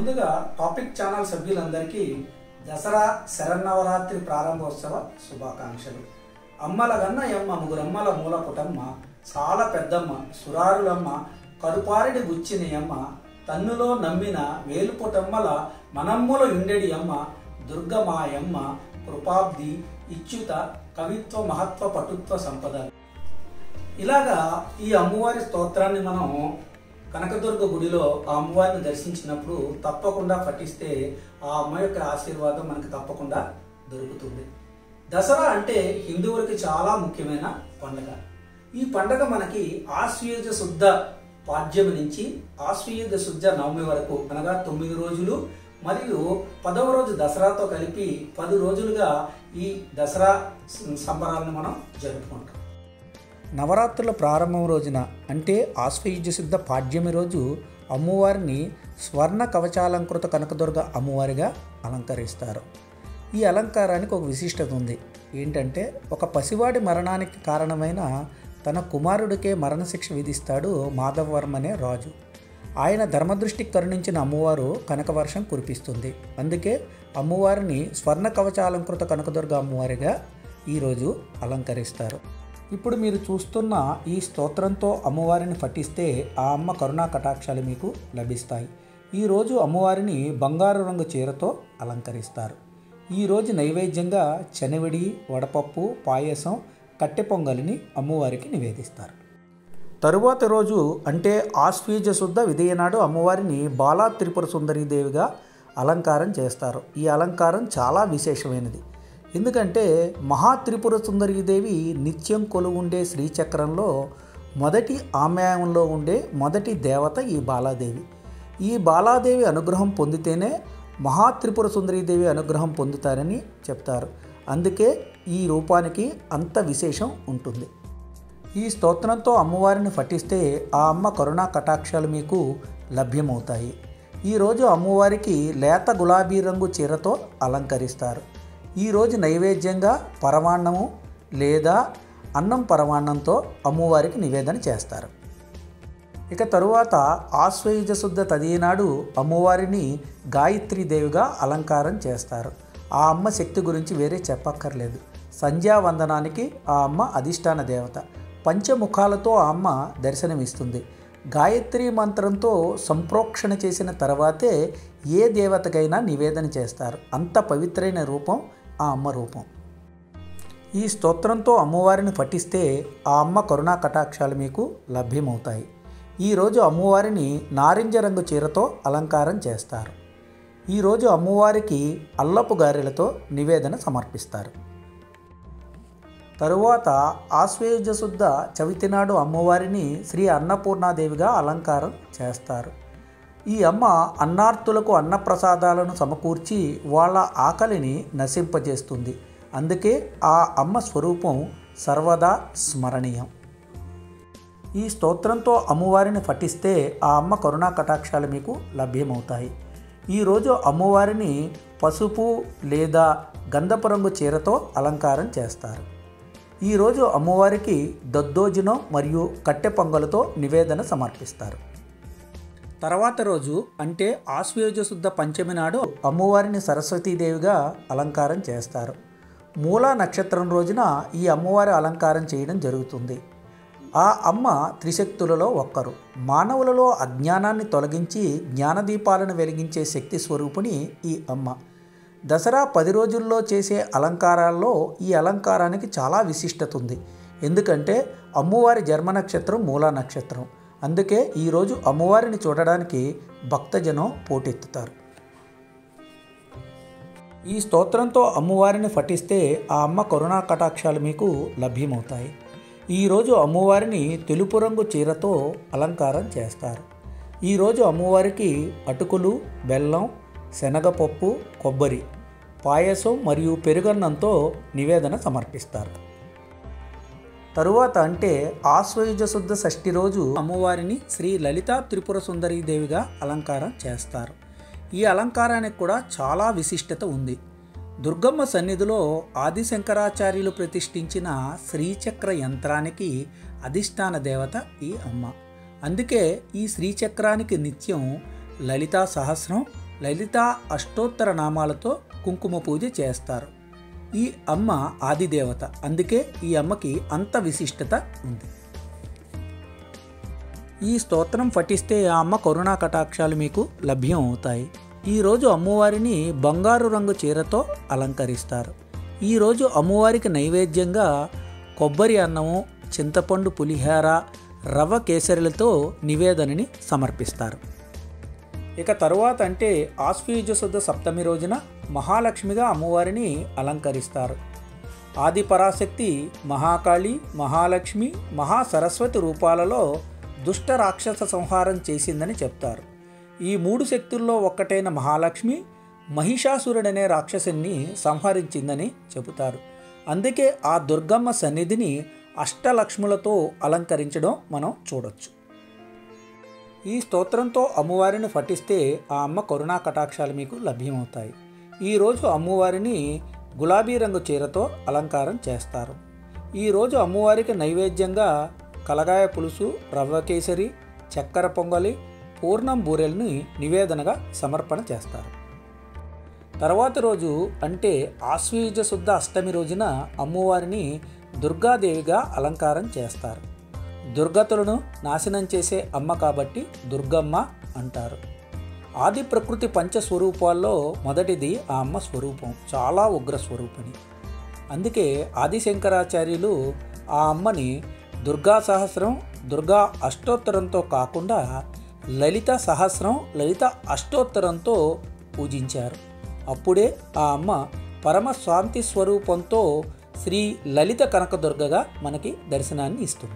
ముందుగా topic channel సభ్యులందరికీ దసరా శరన్నవరాత్రి ప్రారంభోత్సవ శుభాకాంక్షలు అమ్మల గన్నయమ్మ ముగ్గురమ్మల మూలపుటమ్మ చాలా పెద్దమ్మ సురారులమ్మ కరుపారిడి గుచ్చిని అమ్మ తన్నులో నమ్మిన వేలుపుటమ్మల మనమ్ముల ఉండెడి అమ్మ దుర్గమాయమ్మ కృపాబ్ది ఇచ్యుత కవిత్వ మహత్వ పటుత్వ సంపద ఇలాగా ఈ అమ్మవారి స్తోత్రాన్ని మనం కనకదుర్గ గుడిలో ఆ అమ్మవారిని దర్శించినప్పుడు తప్పకుండా పఠిస్తే ఆ అమ్మ యొక్క ఆశీర్వాదం మనకి తప్పకుండా దొరుకుతుంది దసరా అంటే హిందువులకి చాలా ముఖ్యమైన పండుగ ఈ పండుగ మనకి ఆశ్వయుజ శుద్ధ పాడ్యమి నుంచి ఆశ్వయుజ శుద్ధ నవమి వరకు అనగా తొమ్మిది రోజులు మరియు పదవ రోజు దసరాతో కలిపి పది రోజులుగా ఈ దసరా సంబరాలను మనం జరుపుకుంటాం నవరాత్రుల ప్రారంభం రోజున అంటే ఆశ్వయుజ సిద్ధ పాడ్యమి రోజు అమ్మవారిని స్వర్ణ కవచాలంకృత కనకదుర్గ అమ్మవారిగా అలంకరిస్తారు ఈ అలంకారానికి ఒక విశిష్టత ఉంది ఏంటంటే ఒక పసివాడి మరణానికి కారణమైన తన కుమారుడికే మరణశిక్ష విధిస్తాడు మాధవవర్మ అనే రాజు ఆయన ధర్మదృష్టికి కరుణించిన అమ్మవారు కనకవర్షం కురిపిస్తుంది అందుకే అమ్మవారిని స్వర్ణ కవచాలంకృత కనకదుర్గ అమ్మవారిగా ఈరోజు అలంకరిస్తారు ఇప్పుడు మీరు చూస్తున్న ఈ స్తోత్రంతో అమ్మవారిని పఠిస్తే ఆ అమ్మ కరుణా కటాక్షాలు మీకు లభిస్తాయి ఈరోజు అమ్మవారిని బంగారు రంగు చీరతో అలంకరిస్తారు ఈరోజు నైవేద్యంగా శనవిడి వడపప్పు పాయసం కట్టె పొంగలిని అమ్మవారికి నివేదిస్తారు తరువాత రోజు అంటే ఆశ్వీజ శుద్ధ విదయనాడు అమ్మవారిని బాలా త్రిపుర సుందరీదేవిగా అలంకారం చేస్తారు ఈ అలంకారం చాలా విశేషమైనది ఎందుకంటే మహా త్రిపుర సుందరీదేవి నిత్యం కొలువుండే శ్రీచక్రంలో మొదటి ఆమ్యాయంలో ఉండే మొదటి దేవత ఈ బాలాదేవి ఈ బాలాదేవి అనుగ్రహం పొందితేనే మహా త్రిపుర సుందరీదేవి అనుగ్రహం పొందుతారని చెప్తారు అందుకే ఈ రూపానికి అంత విశేషం ఉంటుంది ఈ స్తోత్రంతో అమ్మవారిని పఠిస్తే ఆ అమ్మ కరుణా కటాక్షాలు మీకు లభ్యమవుతాయి ఈరోజు అమ్మవారికి లేత గులాబీ రంగు చీరతో అలంకరిస్తారు ఈరోజు నైవేద్యంగా పరమాన్నము లేదా అన్నం పరమాన్నంతో అమ్మవారికి నివేదన చేస్తారు ఇక తరువాత ఆశ్వయుజ శుద్ధ తదినాడు అమ్మవారిని గాయత్రీదేవిగా అలంకారం చేస్తారు ఆ అమ్మ శక్తి గురించి వేరే చెప్పక్కర్లేదు సంధ్యావందనానికి ఆ అమ్మ అధిష్టాన దేవత పంచముఖాలతో ఆ అమ్మ దర్శనమిస్తుంది గాయత్రి మంత్రంతో సంప్రోక్షణ చేసిన తర్వాతే ఏ దేవతకైనా నివేదన చేస్తారు అంత పవిత్రైన రూపం ఆ అమ్మ రూపం ఈ స్తోత్రంతో అమ్మవారిని పఠిస్తే ఆ అమ్మ కరుణా కటాక్షాలు మీకు లభ్యమవుతాయి ఈరోజు అమ్మవారిని నారింజ రంగు చీరతో అలంకారం చేస్తారు ఈరోజు అమ్మవారికి అల్లపు గారెలతో నివేదన సమర్పిస్తారు తరువాత ఆశ్వేయుజ శుద్ధ చవితి నాడు అమ్మవారిని శ్రీ అన్నపూర్ణాదేవిగా అలంకారం చేస్తారు ఈ అమ్మ అన్నార్తులకు అన్నప్రసాదాలను సమకూర్చి వాళ్ళ ఆకలిని నశింపజేస్తుంది అందుకే ఆ అమ్మ స్వరూపం సర్వదా స్మరణీయం ఈ స్తోత్రంతో అమ్మవారిని పఠిస్తే ఆ అమ్మ కరుణా కటాక్షాలు మీకు లభ్యమవుతాయి ఈరోజు అమ్మవారిని పసుపు లేదా గంధపు రంగు చీరతో అలంకారం చేస్తారు ఈరోజు అమ్మవారికి దద్దోజనం మరియు కట్టె పొంగలతో నివేదన సమర్పిస్తారు తర్వాత రోజు అంటే ఆశ్వయుజ శుద్ధ పంచమి నాడు అమ్మవారిని సరస్వతీదేవిగా అలంకారం చేస్తారు మూలా నక్షత్రం రోజున ఈ అమ్మవారి అలంకారం చేయడం జరుగుతుంది ఆ అమ్మ త్రిశక్తులలో ఒక్కరు మానవులలో అజ్ఞానాన్ని తొలగించి జ్ఞానదీపాలను వెలిగించే శక్తి స్వరూపిణి ఈ అమ్మ దసరా పది రోజుల్లో చేసే అలంకారాల్లో ఈ అలంకారానికి చాలా విశిష్టత ఉంది ఎందుకంటే అమ్మవారి జన్మ నక్షత్రం మూలా నక్షత్రం అందుకే ఈరోజు అమ్మవారిని చూడడానికి భక్తజనం పోటెత్తుతారు ఈ స్తోత్రంతో అమ్మవారిని పఠిస్తే ఆ అమ్మ కరుణా కటాక్షాలు మీకు లభ్యమవుతాయి ఈరోజు అమ్మవారిని తెలుపు రంగు చీరతో అలంకారం చేస్తారు ఈరోజు అమ్మవారికి అటుకులు బెల్లం శనగపప్పు కొబ్బరి పాయసం మరియు పెరుగన్నంతో నివేదన సమర్పిస్తారు తరువాత అంటే ఆశ్వయుజ శుద్ధ షష్ఠి రోజు అమ్మవారిని శ్రీ లలితా త్రిపుర సుందరీ దేవిగా అలంకారం చేస్తారు ఈ అలంకారానికి కూడా చాలా విశిష్టత ఉంది దుర్గమ్మ సన్నిధిలో ఆదిశంకరాచార్యులు ప్రతిష్ఠించిన శ్రీచక్ర యంత్రానికి అధిష్టాన దేవత ఈ అమ్మ అందుకే ఈ శ్రీచక్రానికి నిత్యం లలితా సహస్రం లలిత అష్టోత్తర నామాలతో కుంకుమ పూజ చేస్తారు ఈ అమ్మ ఆదిదేవత అందుకే ఈ అమ్మకి అంత విశిష్టత ఉంది ఈ స్తోత్రం పఠిస్తే ఆ అమ్మ కరుణా కటాక్షాలు మీకు లభ్యం అవుతాయి ఈరోజు అమ్మవారిని బంగారు రంగు చీరతో అలంకరిస్తారు ఈరోజు అమ్మవారికి నైవేద్యంగా కొబ్బరి అన్నము చింతపండు పులిహార రవ్వ కేసరిలతో నివేదనని సమర్పిస్తారు ఇక తరువాత అంటే ఆశ్వీజ శుద్ధ సప్తమి రోజున మహాలక్ష్మిగా అమ్మవారిని అలంకరిస్తారు ఆది పరాశక్తి మహాకాళి మహాలక్ష్మి మహాసరస్వతి రూపాలలో దుష్ట రాక్షస సంహారం చేసిందని చెప్తారు ఈ మూడు శక్తుల్లో ఒక్కటైన మహాలక్ష్మి మహిషాసురుడనే రాక్షసుని సంహరించిందని చెబుతారు అందుకే ఆ దుర్గమ్మ సన్నిధిని అష్టలక్ష్ములతో అలంకరించడం మనం చూడొచ్చు ఈ స్తోత్రంతో అమ్మవారిని పఠిస్తే ఆ అమ్మ కరుణా కటాక్షాలు మీకు లభ్యమవుతాయి ఈరోజు అమ్మవారిని గులాబీ రంగు చీరతో అలంకారం చేస్తారు ఈరోజు అమ్మవారికి నైవేద్యంగా కలగాయ పులుసు రవ్వ కేసరి చక్కెర పొంగలి పూర్ణం బూరెల్ని నివేదనగా సమర్పణ చేస్తారు తర్వాత రోజు అంటే ఆశ్వీజ శుద్ధ అష్టమి రోజున అమ్మవారిని దుర్గాదేవిగా అలంకారం చేస్తారు దుర్గతులను నాశనం చేసే అమ్మ కాబట్టి దుర్గమ్మ అంటారు ఆది ప్రకృతి పంచ స్వరూపాల్లో మొదటిది ఆ అమ్మ స్వరూపం చాలా ఉగ్ర స్వరూపిణి అందుకే ఆదిశంకరాచార్యులు ఆ అమ్మని దుర్గా సహస్రం దుర్గా అష్టోత్తరంతో కాకుండా లలిత సహస్రం లలిత అష్టోత్తరంతో పూజించారు అప్పుడే ఆ అమ్మ పరమ శాంతి స్వరూపంతో శ్రీ లలిత కనకదుర్గగా మనకి దర్శనాన్ని ఇస్తుంది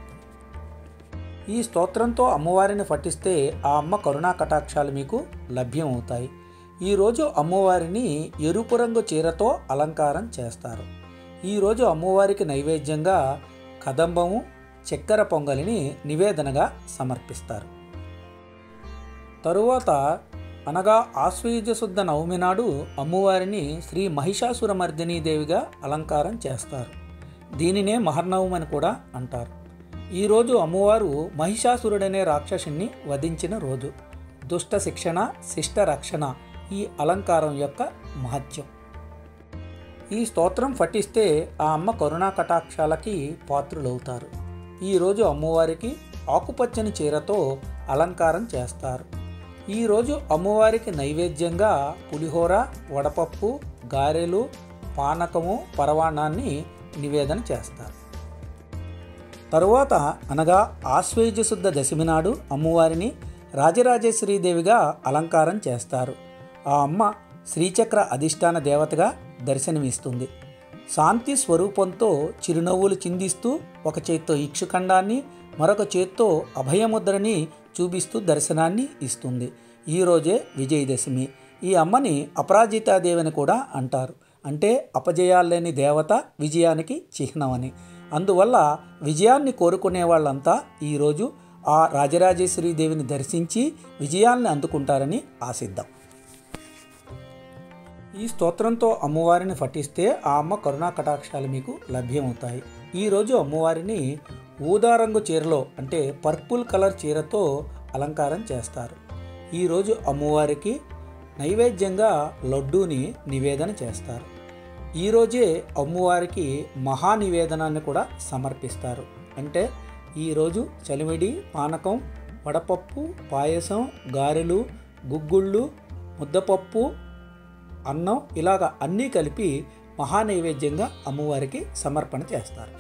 ఈ స్తోత్రంతో అమ్మవారిని పఠిస్తే ఆ అమ్మ కరుణా కటాక్షాలు మీకు లభ్యం అవుతాయి ఈరోజు అమ్మవారిని ఎరుపు రంగు చీరతో అలంకారం చేస్తారు ఈరోజు అమ్మవారికి నైవేద్యంగా కదంబము చక్కెర పొంగలిని నివేదనగా సమర్పిస్తారు తరువాత అనగా ఆశ్వయుజ శుద్ధ నవమి నాడు అమ్మవారిని శ్రీ మహిషాసురమర్దినీ దేవిగా అలంకారం చేస్తారు దీనినే మహర్నవమి అని కూడా అంటారు ఈరోజు అమ్మవారు మహిషాసురుడనే రాక్షసుని వధించిన రోజు దుష్ట శిక్షణ శిష్ట రక్షణ ఈ అలంకారం యొక్క మహత్యం ఈ స్తోత్రం పఠిస్తే ఆ అమ్మ కరుణా కటాక్షాలకి పాత్రులవుతారు ఈరోజు అమ్మవారికి ఆకుపచ్చని చీరతో అలంకారం చేస్తారు ఈరోజు అమ్మవారికి నైవేద్యంగా పులిహోర వడపప్పు గారెలు పానకము పరవాణాన్ని నివేదన చేస్తారు తరువాత అనగా ఆశ్వేజ శుద్ధ దశమి నాడు అమ్మవారిని రాజరాజేశ్వరీదేవిగా అలంకారం చేస్తారు ఆ అమ్మ శ్రీచక్ర అధిష్టాన దేవతగా దర్శనమిస్తుంది శాంతి స్వరూపంతో చిరునవ్వులు చిందిస్తూ ఒక చేత్తో ఇక్షుఖండాన్ని మరొక చేత్తో అభయముద్రని చూపిస్తూ దర్శనాన్ని ఇస్తుంది ఈరోజే విజయదశమి ఈ అమ్మని అపరాజితాదేవిని కూడా అంటారు అంటే అపజయాల్లేని దేవత విజయానికి చిహ్నమని అందువల్ల విజయాన్ని కోరుకునే వాళ్ళంతా ఈరోజు ఆ రాజరాజేశ్వరి దేవిని దర్శించి విజయాల్ని అందుకుంటారని ఆశిద్దాం ఈ స్తోత్రంతో అమ్మవారిని పఠిస్తే ఆ అమ్మ కరుణా కటాక్షాలు మీకు లభ్యమవుతాయి ఈరోజు అమ్మవారిని ఊదా రంగు చీరలో అంటే పర్పుల్ కలర్ చీరతో అలంకారం చేస్తారు ఈరోజు అమ్మవారికి నైవేద్యంగా లడ్డూని నివేదన చేస్తారు ఈరోజే అమ్మవారికి మహా నివేదనాన్ని కూడా సమర్పిస్తారు అంటే ఈరోజు చలిమిడి పానకం వడపప్పు పాయసం గారెలు గుగ్గుళ్ళు ముద్దపప్పు అన్నం ఇలాగ అన్నీ కలిపి మహా నైవేద్యంగా అమ్మవారికి సమర్పణ చేస్తారు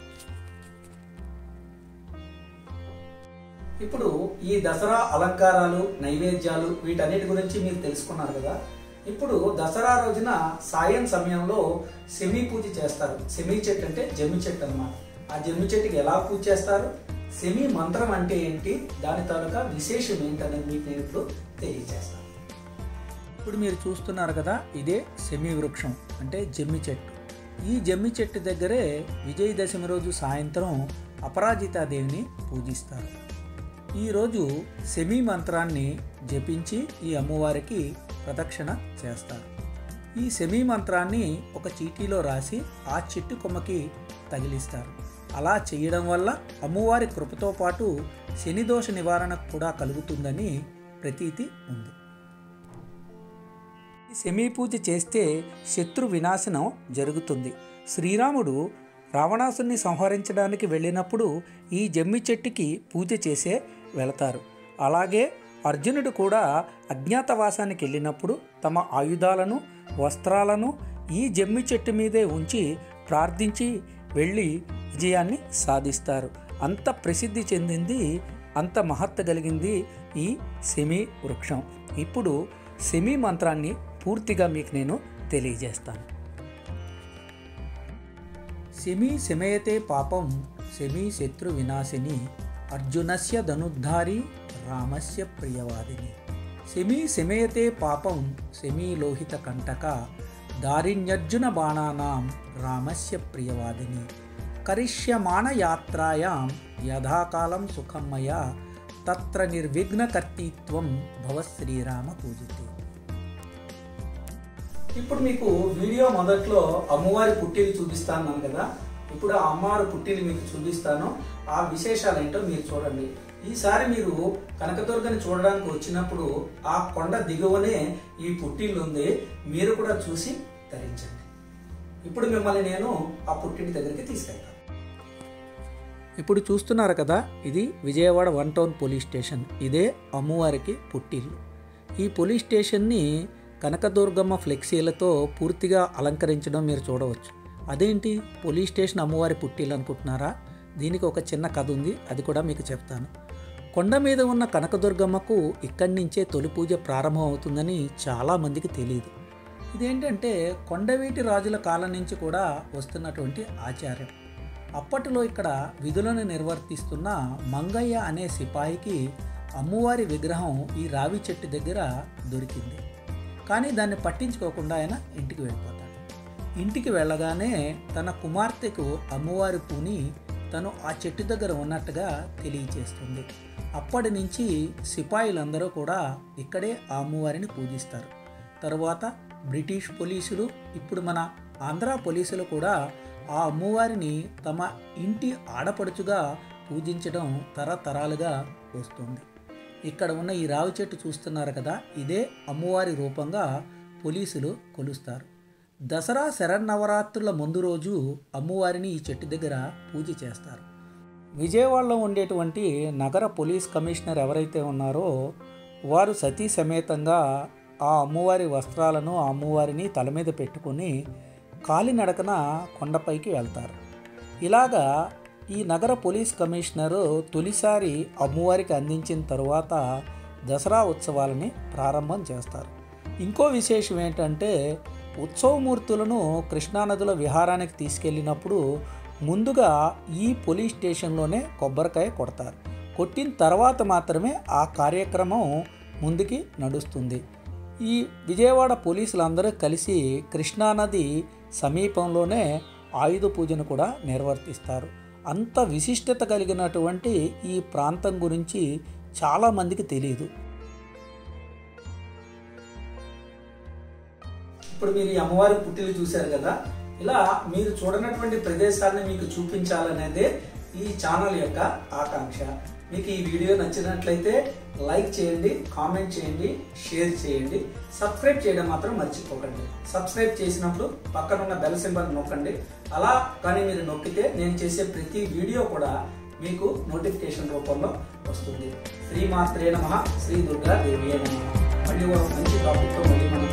ఇప్పుడు ఈ దసరా అలంకారాలు నైవేద్యాలు వీటన్నిటి గురించి మీరు తెలుసుకున్నారు కదా ఇప్పుడు దసరా రోజున సాయం సమయంలో సెమి పూజ చేస్తారు సెమి చెట్టు అంటే జమ్మి చెట్టు అన్నమాట ఆ జమ్మి చెట్టుకి ఎలా పూజ చేస్తారు సెమి మంత్రం అంటే ఏంటి దాని తాలూకా విశేషం ఏంటనేది మీకు నేను ఇప్పుడు తెలియజేస్తాను ఇప్పుడు మీరు చూస్తున్నారు కదా ఇదే సెమి వృక్షం అంటే జమ్మి చెట్టు ఈ జమ్మి చెట్టు దగ్గరే విజయదశమి రోజు సాయంత్రం అపరాజితాదేవిని పూజిస్తారు ఈరోజు సెమి మంత్రాన్ని జపించి ఈ అమ్మవారికి ప్రదక్షిణ చేస్తారు ఈ సెమి మంత్రాన్ని ఒక చీటీలో రాసి ఆ చెట్టు కొమ్మకి తగిలిస్తారు అలా చేయడం వల్ల అమ్మవారి కృపతో పాటు శనిదోష నివారణ కూడా కలుగుతుందని ప్రతీతి ఉంది శమీ పూజ చేస్తే శత్రు వినాశనం జరుగుతుంది శ్రీరాముడు రావణాసుని సంహరించడానికి వెళ్ళినప్పుడు ఈ జమ్మి చెట్టుకి పూజ చేసే వెళతారు అలాగే అర్జునుడు కూడా అజ్ఞాతవాసానికి వెళ్ళినప్పుడు తమ ఆయుధాలను వస్త్రాలను ఈ జమ్మి చెట్టు మీదే ఉంచి ప్రార్థించి వెళ్ళి విజయాన్ని సాధిస్తారు అంత ప్రసిద్ధి చెందింది అంత మహత్త కలిగింది ఈ సెమీ వృక్షం ఇప్పుడు సెమీ మంత్రాన్ని పూర్తిగా మీకు నేను తెలియజేస్తాను సెమీ శమయతే పాపం సెమీ శత్రు వినాశిని అర్జునస్య ధనుద్ధారి రామస్య ప్రియవాదిని సెమీ శమయతే పాపం సెమీ లోహిత కంటక దారిణ్యర్జున బాణానాం రామస్య ప్రియవాదిని కరిష్యమాణ యాత్రాయాం యథాకాలం సుఖం మయా తత్ర నిర్విఘ్నకర్తృత్వం భవ శ్రీరామ పూజితే ఇప్పుడు మీకు వీడియో మొదట్లో అమ్మవారి పుట్టిని చూపిస్తాను కదా ఇప్పుడు ఆ అమ్మవారి పుట్టిని మీకు చూపిస్తాను ఆ విశేషాలు ఏంటో మీరు చూడండి ఈసారి మీరు కనకదుర్గని చూడడానికి వచ్చినప్పుడు ఆ కొండ దిగువనే ఈ పుట్టిల్లు ఉంది మీరు కూడా చూసి ధరించండి ఇప్పుడు మిమ్మల్ని నేను ఆ పుట్టింటి దగ్గరికి తీసుకెళ్తాను ఇప్పుడు చూస్తున్నారు కదా ఇది Vijayawada one town police station ఇదే అమ్మవారికి పుట్టిల్లు ఈ పోలీస్ స్టేషన్ని కనకదుర్గమ్మ ఫ్లెక్సీలతో పూర్తిగా అలంకరించడం మీరు చూడవచ్చు అదేంటి పోలీస్ స్టేషన్ అమ్మవారి పుట్టిల్లు అనుకుంటున్నారా దీనికి ఒక చిన్న కథ ఉంది అది కూడా మీకు చెప్తాను కొండ మీద ఉన్న కనకదుర్గమ్మకు ఇక్కడి నుంచే తొలి పూజ ప్రారంభం అవుతుందని చాలామందికి తెలియదు ఇదేంటంటే కొండవీటి రాజుల కాలం నుంచి కూడా వస్తున్నటువంటి ఆచారం అప్పటిలో ఇక్కడ విధులను నిర్వర్తిస్తున్న మంగయ్య అనే సిపాయికి అమ్మవారి విగ్రహం ఈ రావి చెట్టు దగ్గర దొరికింది కానీ దాన్ని పట్టించుకోకుండా ఆయన ఇంటికి వెళ్ళిపోతాడు ఇంటికి వెళ్ళగానే తన కుమార్తెకు అమ్మవారి పూని తను ఆ చెట్టు దగ్గర ఉన్నట్టుగా తెలియచేస్తుంది అప్పటి నుంచి సిపాయిలందరూ కూడా ఇక్కడే ఆ అమ్మవారిని పూజిస్తారు తరువాత బ్రిటిష్ పోలీసులు ఇప్పుడు మన ఆంధ్ర పోలీసులు కూడా ఆ అమ్మవారిని తమ ఇంటి ఆడపడుచుగా పూజించడం తరతరాలుగా వస్తుంది ఇక్కడ ఉన్న ఈ రావి చెట్టు చూస్తున్నారు కదా ఇదే అమ్మవారి రూపంగా పోలీసులు కొలుస్తారు దసరా శరన్నవరాత్రుల ముందు రోజు అమ్మవారిని ఈ చెట్టు దగ్గర పూజ చేస్తారు విజయవాడలో ఉండేటువంటి నగర పోలీస్ కమిషనర్ ఎవరైతే ఉన్నారో వారు సతీ సమేతంగా ఆ అమ్మవారి వస్త్రాలను ఆ అమ్మవారిని తల మీద పెట్టుకొని కాలినడకన కొండపైకి వెళ్తారు ఇలాగా ఈ నగర పోలీస్ కమిషనరు తొలిసారి అమ్మవారికి అందించిన తరువాత దసరా ఉత్సవాలని ప్రారంభం చేస్తారు ఇంకో విశేషం ఏంటంటే ఉత్సవమూర్తులను కృష్ణానదిలో విహారానికి తీసుకెళ్ళినప్పుడు ముందుగా ఈ పోలీస్ స్టేషన్లోనే కొబ్బరికాయ కొడతారు కొట్టిన తర్వాత మాత్రమే ఆ కార్యక్రమం ముందుకి నడుస్తుంది ఈ విజయవాడ పోలీసులందరూ కలిసి కృష్ణానది సమీపంలోనే ఆయుధ పూజను కూడా నిర్వర్తిస్తారు అంత విశిష్టత కలిగినటువంటి ఈ ప్రాంతం గురించి చాలామందికి తెలియదు ఇప్పుడు మీరు ఈ అమ్మవారి పుట్టిలు చూశారు కదా ఇలా మీరు చూడనటువంటి ప్రదేశాలను మీకు చూపించాలనేదే ఈ ఛానల్ యొక్క ఆకాంక్ష మీకు ఈ వీడియో నచ్చినట్లయితే లైక్ చేయండి కామెంట్ చేయండి షేర్ చేయండి సబ్స్క్రైబ్ చేయడం మాత్రం మర్చిపోకండి సబ్స్క్రైబ్ చేసినప్పుడు పక్కనున్న బెల్ సింబల్ నొక్కండి అలా కానీ మీరు నొక్కితే నేను చేసే ప్రతి వీడియో కూడా మీకు నోటిఫికేషన్ రూపంలో వస్తుంది శ్రీమాత్రే నమ శ్రీ దుర్గా దేవి నమ మళ్ళీ ఒక మంచి టాపిక్తో మళ్ళీ మనం